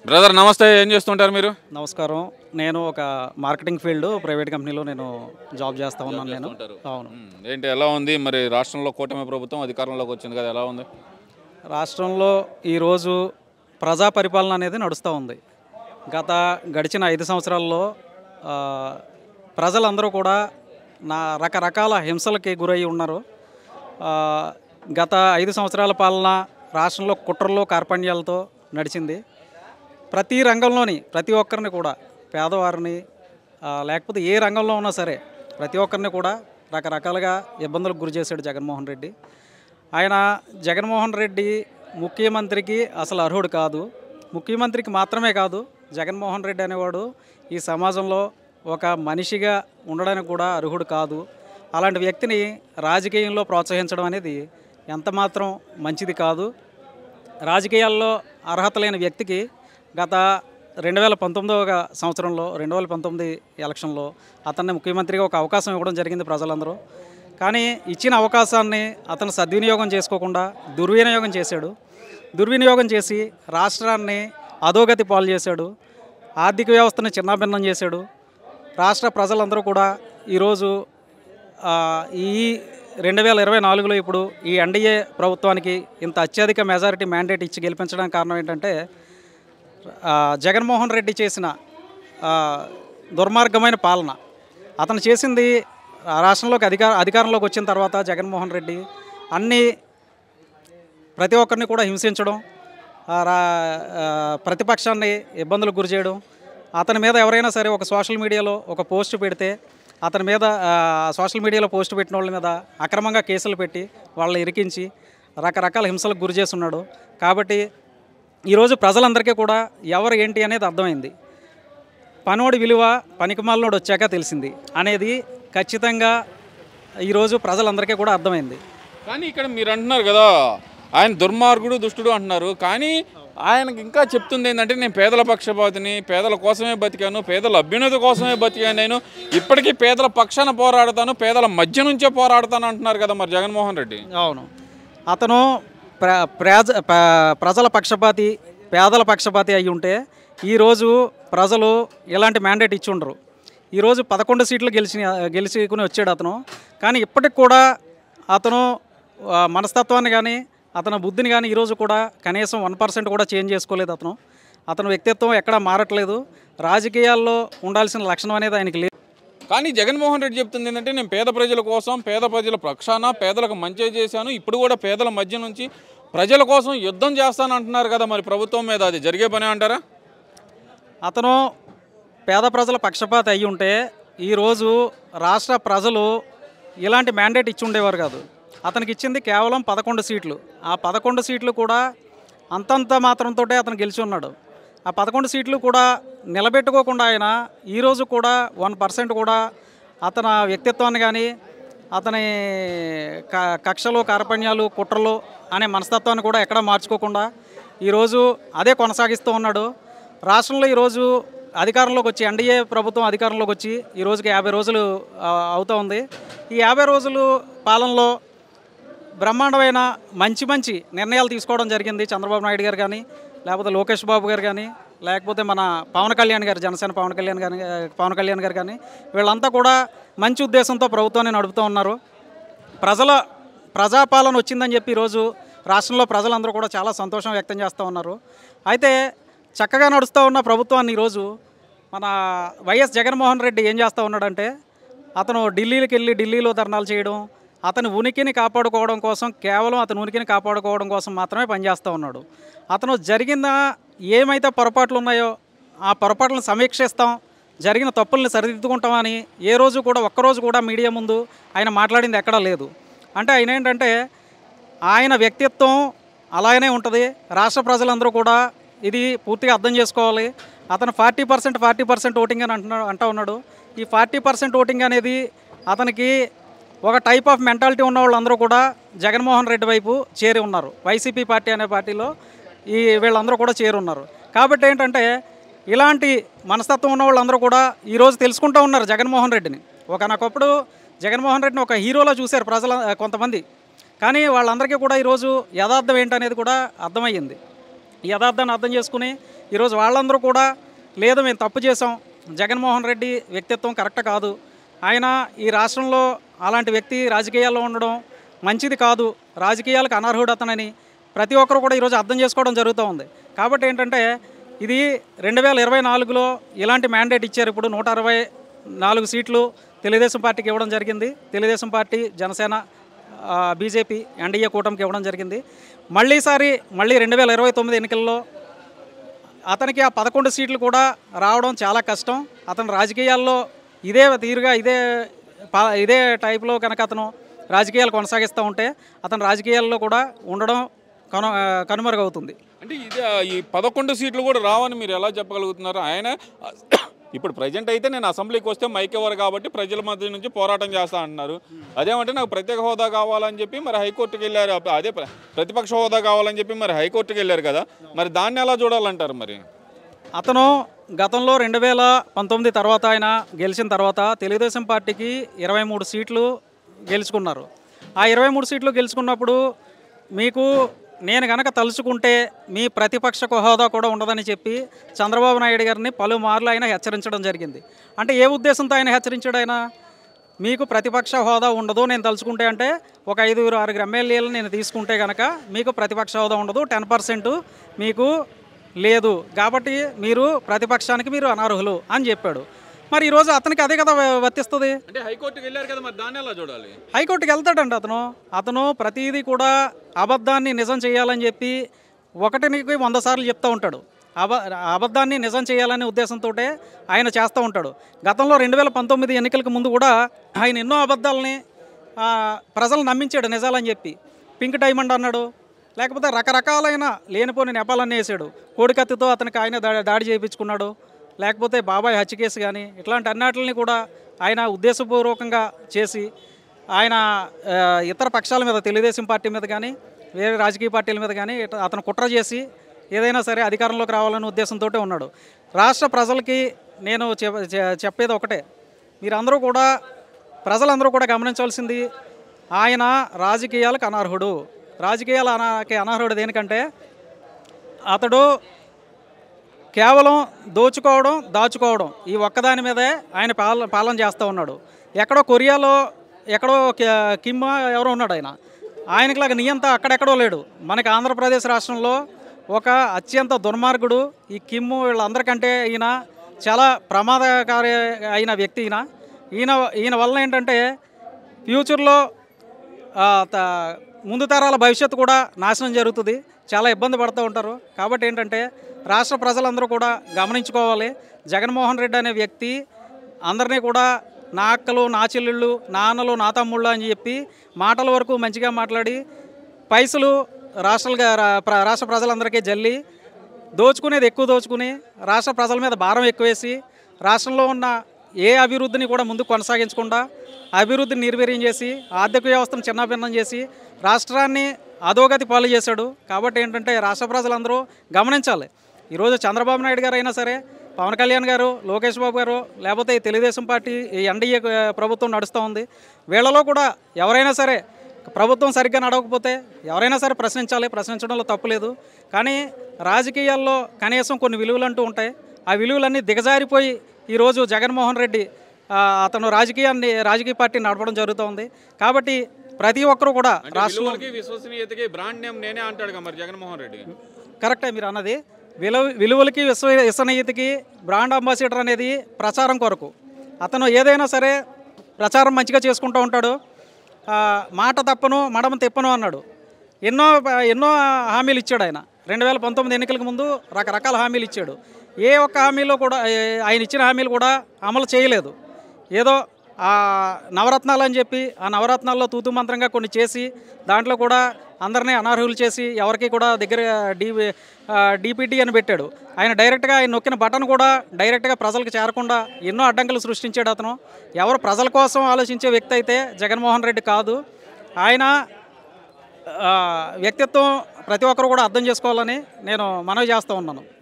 Brother నమస్తే ఏం చేస్తుంటారు మీరు నమస్కారం నేను ఒక మార్కెటింగ్ ఫీల్డ్ ప్రైవేట్ కంపెనీలో నేను జాబ్ చేస్తా ఉన్నాను నేను అవును మ్మ్. ఏంటి ఎలా ఉంది మరి రాష్ట్రంలో కూటమి ప్రభుత్వం అధికారంలోకి వచ్చింది కదా ఎలా ఉంది రాష్ట్రంలో ఈరోజు ప్రజా పరిపాలన అనేది నడుస్తూ ఉంది గత గడిచిన ఐదు సంవత్సరాల్లో ఆ, ప్రజలందరూ కూడా నా రకరకాల హింసలకి గురై ఉన్నారు ఆ, గత ఐదు సంవత్సరాల పాలన రాష్ట్రంలో కుట్రలు కార్పణ్యాలతో నడిచింది ప్రతి రంగంలోని ప్రతి ఒక్కరిని కూడా పేదవారిని ఆ, లేకపోతే ఏ రంగంలో ఉన్నా సరే ప్రతి ఒక్కరిని కూడా రకరకాలుగా ఇబ్బందులకు గురి చేశాడు జగన్మోహన్ రెడ్డి ఆయన జగన్మోహన్ రెడ్డి ముఖ్యమంత్రికి అసలు అర్హుడు కాదు ముఖ్యమంత్రికి మాత్రమే కాదు జగన్మోహన్ రెడ్డి అనేవాడు ఈ సమాజంలో ఒక మనిషిగా ఉండడానికి కూడా అర్హుడు కాదు అలాంటి వ్యక్తిని రాజకీయంలో ప్రోత్సహించడం అనేది ఎంతమాత్రం మంచిది కాదు రాజకీయాల్లో అర్హత లేని వ్యక్తికి గత రెండు వేల పంతొమ్మిదవ సంవత్సరంలో రెండు వేల పంతొమ్మిది ఎలక్షన్లో అతన్ని ముఖ్యమంత్రిగా ఒక అవకాశం ఇవ్వడం జరిగింది ప్రజలందరూ కానీ ఇచ్చిన అవకాశాన్ని అతను సద్వినియోగం చేసుకోకుండా దుర్వినియోగం చేశాడు దుర్వినియోగం చేసి రాష్ట్రాన్ని అధోగతి పాలు చేశాడు ఆర్థిక వ్యవస్థను చిన్నాభిన్నం చేశాడు రాష్ట్ర ప్రజలందరూ కూడా ఈరోజు ఆ, ఈ రెండు వేల ఇరవై నాలుగులో ఇప్పుడు ఈ ఎన్డీఏ ప్రభుత్వానికి ఇంత అత్యధిక మెజారిటీ మ్యాండేట్ ఇచ్చి గెలిపించడానికి కారణం ఏంటంటే ఆ, జగన్మోహన్ రెడ్డి చేసిన ఆ, దుర్మార్గమైన పాలన అతను చేసింది ఆ రాష్ట్రంలోకి అధికార అధికారంలోకి వచ్చిన తర్వాత జగన్మోహన్ రెడ్డి అన్ని ప్రతి ఒక్కరిని కూడా హింసించడం ఆ, రా- ఆ, ప్రతిపక్షాన్ని ఇబ్బందులకు గురి చేయడం అతని మీద ఎవరైనా సరే ఒక సోషల్ మీడియాలో ఒక పోస్ట్ పెడితే అతని మీద ఆ, సోషల్ మీడియాలో పోస్ట్ పెట్టిన వాళ్ళ మీద అక్రమంగా కేసులు పెట్టి వాళ్ళని ఇరికించి రకరకాల హింసలకు గురి చేస్తున్నాడు కాబట్టి ఈరోజు ప్రజలందరికీ కూడా ఎవరు ఏంటి అనేది అర్థమైంది పనోడి విలువ పనికిమాలినోడు వచ్చాక తెలిసింది అనేది ఖచ్చితంగా ఈరోజు ప్రజలందరికీ కూడా అర్థమైంది కానీ ఇక్కడ మీరు అంటున్నారు కదా ఆయన దుర్మార్గుడు దుష్టుడు అంటున్నారు కానీ ఆయనకి ఇంకా చెప్తుంది ఏంటంటే నేను పేదల పక్షపాతిని పేదల కోసమే బతికాను పేదల అభ్యున్నతి కోసమే బతికాను నేను ఇప్పటికీ పేదల పక్షాన పోరాడతాను పేదల మధ్య నుంచే పోరాడతాను అంటున్నారు కదా మరి జగన్మోహన్ రెడ్డి అవును అతను ప్ర ప్రజ ప- ప్రజల పక్షపాతి పేదల పక్షపాతి అయి ఉంటే ఈరోజు ప్రజలు ఇలాంటి మ్యాండేట్ ఇచ్చి ఉండరు ఈరోజు పదకొండు సీట్లు గెలిచి గెలుచుకుని వచ్చాడు అతను కానీ ఇప్పటికి కూడా అతను ఆ, మనస్తత్వాన్ని కానీ అతని బుద్ధిని కానీ ఈరోజు కూడా కనీసం వన్ పర్సెంట్ కూడా చేంజ్ చేసుకోలేదు అతను అతని వ్యక్తిత్వం ఎక్కడా మారట్లేదు రాజకీయాల్లో ఉండాల్సిన లక్షణం అనేది ఆయనకి లేదు కానీ జగన్మోహన్ రెడ్డి చెప్తుంది ఏంటంటే నేను పేద ప్రజల కోసం పేద ప్రజల పక్షాన పేదలకు మంచి చేశాను ఇప్పుడు కూడా పేదల మధ్య నుంచి ప్రజల కోసం యుద్ధం చేస్తాను అంటున్నారు కదా మరి ప్రభుత్వం మీద అది జరిగే పనే అంటారా అతను పేద ప్రజల పక్షపాతి అయి ఉంటే ఈరోజు రాష్ట్ర ప్రజలు ఇలాంటి మ్యాండేట్ ఇచ్చి ఉండేవారు కాదు అతనికి ఇచ్చింది కేవలం పదకొండు సీట్లు ఆ పదకొండు సీట్లు కూడా అంతంత మాత్రంతో అతను గెలిచి ఉన్నాడు ఆ పదకొండు సీట్లు కూడా నిలబెట్టుకోకుండా ఆయన ఈరోజు కూడా వన్ పర్సెంట్ కూడా అతని వ్యక్తిత్వాన్ని కానీ అతని క- కక్షలు కార్పణ్యాలు కుట్రలు అనే మనస్తత్వాన్ని కూడా ఎక్కడా మార్చుకోకుండా ఈరోజు అదే కొనసాగిస్తూ ఉన్నాడు రాష్ట్రంలో ఈరోజు అధికారంలోకి వచ్చి ఎన్డీఏ ప్రభుత్వం అధికారంలోకి వచ్చి ఈ రోజుకి యాభై రోజులు ఆ, అవుతా ఉంది ఈ యాభై రోజులు పాలనలో బ్రహ్మాండమైన మంచి మంచి నిర్ణయాలు తీసుకోవడం జరిగింది చంద్రబాబు నాయుడు గారు కానీ లేకపోతే లోకేష్ బాబు గారు కానీ లేకపోతే మన పవన్ కళ్యాణ్ గారు జనసేన పవన్ కళ్యాణ్ గారు పవన్ కళ్యాణ్ గారు కానీ వీళ్ళంతా కూడా మంచి ఉద్దేశంతో ప్రభుత్వాన్ని నడుపుతూ ఉన్నారు ప్రజల ప్రజాపాలన వచ్చిందని చెప్పి ఈరోజు రాష్ట్రంలో ప్రజలందరూ కూడా చాలా సంతోషం వ్యక్తం చేస్తూ ఉన్నారు అయితే చక్కగా నడుస్తూ ఉన్న ప్రభుత్వాన్ని ఈరోజు మన వైఎస్ జగన్మోహన్ రెడ్డి ఏం చేస్తూ ఉన్నాడంటే అతను ఢిల్లీకి వెళ్ళి ఢిల్లీలో ధర్నాలు చేయడం అతని ఉనికిని కాపాడుకోవడం కోసం కేవలం అతని ఉనికిని కాపాడుకోవడం కోసం మాత్రమే పనిచేస్తూ ఉన్నాడు అతను జరిగిన ఏమైతే పొరపాట్లు ఉన్నాయో ఆ పొరపాట్లను సమీక్షిస్తాం జరిగిన తప్పుల్ని సరిదిద్దుకుంటామని ఏ రోజు కూడా ఒక్కరోజు కూడా మీడియా ముందు ఆయన మాట్లాడింది ఎక్కడా లేదు అంటే ఆయన ఏంటంటే ఆయన వ్యక్తిత్వం అలాగనే ఉంటుంది రాష్ట్ర ప్రజలందరూ కూడా ఇది పూర్తిగా అర్థం చేసుకోవాలి అతను forty percent forty percent voting అని అంటున్నాడు అంటూ ఉన్నాడు ఈ ఫార్టీ పర్సెంట్ ఓటింగ్ అనేది అతనికి ఒక టైప్ ఆఫ్ మెంటాలిటీ ఉన్న వాళ్ళందరూ కూడా జగన్మోహన్ రెడ్డి వైపు చేరి ఉన్నారు వైసీపీ పార్టీ అనే పార్టీలో ఈ వీళ్ళందరూ కూడా చేరి ఉన్నారు కాబట్టి ఏంటంటే ఇలాంటి మనస్తత్వం ఉన్న వాళ్ళందరూ కూడా ఈరోజు తెలుసుకుంటూ ఉన్నారు జగన్మోహన్ రెడ్డిని ఒకనొకప్పుడు జగన్మోహన్ రెడ్డిని ఒక హీరోలా చూశారు ప్రజల కొంతమంది కానీ వాళ్ళందరికీ కూడా ఈరోజు యథార్థం ఏంటనేది కూడా అర్థమయ్యింది యథార్థాన్ని అర్థం చేసుకుని ఈరోజు వాళ్ళందరూ కూడా లేదు మేము తప్పు చేసాం జగన్మోహన్ రెడ్డి వ్యక్తిత్వం కరెక్ట్ కాదు ఆయన ఈ రాష్ట్రంలో అలాంటి వ్యక్తి రాజకీయాల్లో ఉండడం మంచిది కాదు రాజకీయాలకు అనర్హుడు అతనని ప్రతి ఒక్కరు కూడా ఈరోజు అర్థం చేసుకోవడం జరుగుతూ ఉంది కాబట్టి ఏంటంటే ఇది రెండు వేల ఇరవై నాలుగులో ఇలాంటి మ్యాండేట్ ఇచ్చారు ఇప్పుడు నూట అరవై నాలుగు సీట్లు తెలుగుదేశం పార్టీకి ఇవ్వడం జరిగింది తెలుగుదేశం పార్టీ జనసేన ఆ, బీజేపీ ఎన్డీఏ కూటమికి ఇవ్వడం జరిగింది మళ్ళీసారి మళ్ళీ రెండు వేల ఇరవై తొమ్మిది ఎన్నికల్లో అతనికి ఆ పదకొండు సీట్లు కూడా రావడం చాలా కష్టం అతను రాజకీయాల్లో ఇదే తీరుగా ఇదే పా- ఇదే టైప్లో కనుక అతను రాజకీయాలు కొనసాగిస్తూ ఉంటే అతను రాజకీయాల్లో కూడా ఉండడం కను కనుమరుగవుతుంది అంటే ఇది ఆ, ఈ పదకొండు సీట్లు కూడా రావని మీరు ఎలా చెప్పగలుగుతున్నారు ఆయన ఇప్పుడు ప్రజెంట్ అయితే నేను అసెంబ్లీకి వస్తే మైక్ ఇవ్వరు కాబట్టి ప్రజల మధ్య నుంచి పోరాటం చేస్తా అంటున్నారు అదేమంటే నాకు ప్రత్యేక హోదా కావాలని చెప్పి మరి హైకోర్టుకి వెళ్ళారు అప్ప- అదే ప్ర- ప్రతిపక్ష హోదా కావాలని చెప్పి మరి హైకోర్టుకి వెళ్ళారు కదా మరి దాన్ని ఎలా చూడాలంటారు మరి అతను గతంలో రెండు వేల పంతొమ్మిది తర్వాత ఆయన గెలిచిన తర్వాత తెలుగుదేశం పార్టీకి ఇరవై మూడు సీట్లు గెలుచుకున్నారు ఆ ఇరవై మూడు సీట్లు గెలుచుకున్నప్పుడు మీకు నేను గనక తలుచుకుంటే మీ ప్రతిపక్ష హోదా కూడా ఉండదని చెప్పి చంద్రబాబు నాయుడు గారిని పలుమార్లు ఆయన హెచ్చరించడం జరిగింది అంటే ఏ ఉద్దేశంతో ఆయన హెచ్చరించాడు ఆయన మీకు ప్రతిపక్ష హోదా ఉండదు నేను తలుచుకుంటే అంటే ఒక ఐదుగురు ఆరుగురు ఎమ్మెల్యేలు నేను తీసుకుంటే కనుక మీకు ప్రతిపక్ష హోదా ఉండదు టెన్ పర్సెంట్ మీకు లేదు కాబట్టి మీరు ప్రతిపక్షానికి మీరు అనర్హులు అని చెప్పాడు మరి ఈరోజు అతనికి అదే కదా వ- వర్తిస్తుంది అంటే హైకోర్టుకి వెళ్ళారు కదా మరి దాన్ని ఎలా చూడాలి హైకోర్టుకి వెళ్తాడండి అతను అతను ప్రతిదీ కూడా అబద్ధాన్ని నిజం చేయాలని చెప్పి ఒకటికి వంద సార్లు చెప్తూ ఉంటాడు అబ అబద్ధాన్ని నిజం చేయాలనే ఉద్దేశంతో ఆయన చేస్తూ ఉంటాడు గతంలో రెండు వేల పంతొమ్మిది ఎన్నికలకు ముందు కూడా ఆయన ఎన్నో అబద్ధాలని ఆ, ప్రజలు నమ్మించాడు నిజాలని చెప్పి పింక్ డైమండ్ అన్నాడు లేకపోతే రకరకాలైన లేనిపోని నెపాలన్నీ వేసాడు కోడికత్తితో అతనికి ఆయన దా దాడి చేయించుకున్నాడు లేకపోతే బాబాయ్ హత్య కేసు కానీ ఇట్లాంటి అన్నిటిని కూడా ఆయన ఉద్దేశపూర్వకంగా చేసి ఆయన ఆ, ఇతర పక్షాల మీద తెలుగుదేశం పార్టీ మీద కానీ వేరే రాజకీయ పార్టీల మీద కానీ ఇట- అతను కుట్ర చేసి ఏదైనా సరే అధికారంలోకి రావాలనే ఉద్దేశంతో ఉన్నాడు రాష్ట్ర ప్రజలకి నేను చె- చె- చెప్పేది ఒకటే మీరందరూ కూడా ప్రజలందరూ కూడా గమనించాల్సింది ఆయన రాజకీయాలకు అనర్హుడు రాజకీయాల అనాకి అనర్హుడు దేనికంటే అతడు కేవలం దోచుకోవడం దాచుకోవడం ఈ ఒక్కదాని మీదే ఆయన పాలన పాలన చేస్తూ ఉన్నాడు ఎక్కడో కొరియాలో ఎక్కడో కి- కిమ్ ఎవరో ఉన్నాడు ఆయన ఆయనకిలాగా నియంత అక్కడెక్కడో లేడు మనకి ఆంధ్రప్రదేశ్ రాష్ట్రంలో ఒక అత్యంత దుర్మార్గుడు ఈ కిమ్ వీళ్ళందరికంటే ఈయన చాలా ప్రమాదకారి అయిన వ్యక్తి ఈయన ఈయన ఈయన వలన ఏంటంటే ఫ్యూచర్లో ఆ, త- ముందు తరాల భవిష్యత్తు కూడా నాశనం జరుగుతుంది చాలా ఇబ్బంది పడుతూ ఉంటారు కాబట్టి ఏంటంటే రాష్ట్ర ప్రజలందరూ కూడా గమనించుకోవాలి జగన్మోహన్ రెడ్డి అనే వ్యక్తి అందరినీ కూడా నా అక్కలు నా చెల్లెళ్ళు నా అన్నలు నా తమ్ముళ్ళు అని చెప్పి మాటల వరకు మంచిగా మాట్లాడి పైసలు రాష్ట్రాలుగా రా- ప్ర- రాష్ట్ర ప్రజలందరికీ జల్లి దోచుకునేది ఎక్కువ దోచుకుని రాష్ట్ర ప్రజల మీద భారం ఎక్కువేసి రాష్ట్రంలో ఉన్న ఏ అభివృద్ధిని కూడా ముందుకు కొనసాగించకుండా అభివృద్ధిని నిర్వీర్యం చేసి ఆర్థిక వ్యవస్థను చిన్నభిన్నం చేసి రాష్ట్రాన్ని అధోగతి పాలు చేశాడు కాబట్టి ఏంటంటే రాష్ట్ర ప్రజలందరూ గమనించాలి ఈరోజు చంద్రబాబు నాయుడు గారు అయినా సరే పవన్ కళ్యాణ్ గారు లోకేష్ బాబు గారు లేకపోతే ఈ తెలుగుదేశం పార్టీ ఈ ఎన్డీఏ ప్రభుత్వం నడుస్తూ ఉంది వీళ్ళలో కూడా ఎవరైనా సరే ప్రభుత్వం సరిగ్గా నడవకపోతే ఎవరైనా సరే ప్రశ్నించాలి ప్రశ్నించడంలో తప్పులేదు కానీ రాజకీయాల్లో కనీసం కొన్ని విలువలు అంటూ ఉంటాయి ఆ విలువలన్నీ దిగజారిపోయి ఈరోజు జగన్మోహన్ రెడ్డి ఆ, అతను రాజకీయాన్ని రాజకీయ పార్టీని నడపడం జరుగుతోంది కాబట్టి ప్రతి ఒక్కరూ కూడా అంటే రాష్ట్రం విలువలకి విశ్వసనీయతకి బ్రాండ్ నేమ్ నేనే అంటాడు కదా మరి జగన్మోహన్ రెడ్డి కరెక్టే మీరు అన్నది విలువ విలువలకి విశ్వ విశ్వనీయతకి బ్రాండ్ అంబాసిడర్ అనేది ప్రచారం కొరకు అతను ఏదైనా సరే ప్రచారం మంచిగా చేసుకుంటూ ఉంటాడు ఆ, మాట తప్పను మడమ తిప్పను అన్నాడు ఎన్నో ఎన్నో హామీలు ఇచ్చాడు ఆయన రెండు వేల పంతొమ్మిది ఎన్నికలకు ముందు రకరకాల హామీలు ఇచ్చాడు ఏ ఒక్క హామీలో కూడా ఏ- ఆయన ఇచ్చిన హామీలు కూడా అమలు చేయలేదు ఏదో ఆ నవరత్నాలు అని చెప్పి ఆ నవరత్నాల్లో తూతు మంత్రంగా కొన్ని చేసి దాంట్లో కూడా అందరినీ అనర్హులు చేసి ఎవరికి కూడా దగ్గర డీ డీపీటీ అని పెట్టాడు ఆయన డైరెక్ట్గా ఆయన నొక్కిన బటన్ కూడా డైరెక్ట్గా ప్రజలకు చేరకుండా ఎన్నో అడ్డంకులు సృష్టించాడు అతను ఎవరు ప్రజల కోసం ఆలోచించే వ్యక్తి అయితే జగన్మోహన్ రెడ్డి కాదు ఆయన ఆ, వ్యక్తిత్వం ప్రతి ఒక్కరు కూడా అర్థం చేసుకోవాలని నేను మనవి చేస్తూ ఉన్నాను